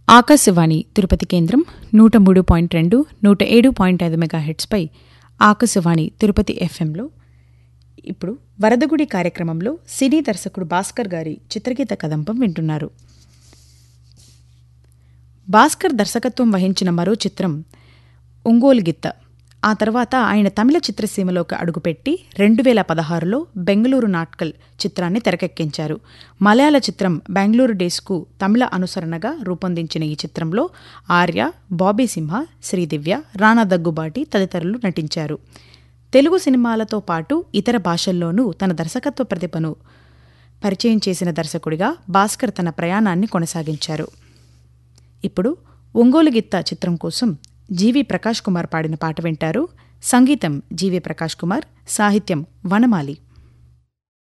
ఆకాశవాణి తిరుపతి కేంద్రం నూట మూడు పాయింట్ రెండు నూట ఏడు పాయింట్ ఐదు మెగాహెట్స్పై ఆకాశవాణి తిరుపతి ఎఫ్ఎంలో ఇప్పుడు వరదగుడి కార్యక్రమంలో సినీ దర్శకుడు భాస్కర్ గారి చిత్రగీత కదంపం వింటున్నారు భాస్కర్ దర్శకత్వం వహించిన మరో చిత్రం ఒంగోలు గిత్త ఆ తర్వాత ఆయన తమిళ చిత్రసీమలోకి అడుగుపెట్టి రెండు వేల పదహారులో బెంగళూరు నాట్కల్ చిత్రాన్ని తెరకెక్కించారు మలయాళ చిత్రం బెంగళూరు డేస్కు తమిళ అనుసరణగా రూపొందించిన ఈ చిత్రంలో ఆర్య బాబీ సింహ శ్రీదివ్య రానా దగ్గుబాటి తదితరులు నటించారు తెలుగు సినిమాలతో పాటు ఇతర భాషల్లోనూ తన దర్శకత్వ ప్రతిభను పరిచయం చేసిన దర్శకుడిగా భాస్కర్ తన ప్రయాణాన్ని కొనసాగించారు ఇప్పుడు ఒంగోలు గిత్త చిత్రం కోసం జీవి ప్రకాష్ కుమార్ పాడిన పాట వింటారు సంగీతం జీవి ప్రకాష్ కుమార్ సాహిత్యం వనమాలి